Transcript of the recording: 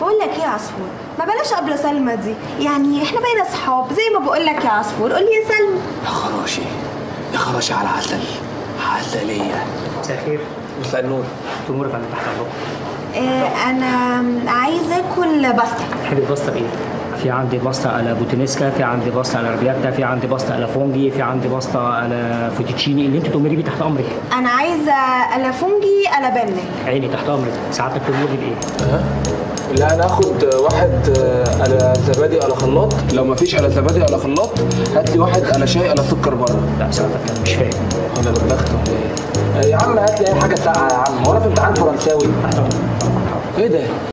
بقول لك ايه يا عصفور ما بلاش قبل سلمى دي يعني احنا بقينا اصحاب زي ما بقول لك يا عصفور قول لي يا سلمى يا خراشي يا خراشي على عسل عسلية مساء الخير مساء النور تمرك عند تحت امرك اه انا عايزه اكل باستا تحب الباستا بايه؟ في عندي باستا على بوتينيسكا في عندي باستا على ربياتا في عندي باستا على فونجي في عندي باستا على فوتوتشيني اللي انت تؤمري بيه تحت امرك انا عايزه الافونجي على بنك عيني تحت امرك سعادتك تؤمري بايه؟ لا انا اخد واحد على زبادي على خلاط لو ما فيش على زبادي على خلاط هات لي واحد على شاي على سكر بره لا سعادتك انا مش فاهم انا بلغت ولا ايه يا عم هات لي اي حاجه ساقعه يا عم هو انا في امتحان فرنساوي تحت امرك ايه ده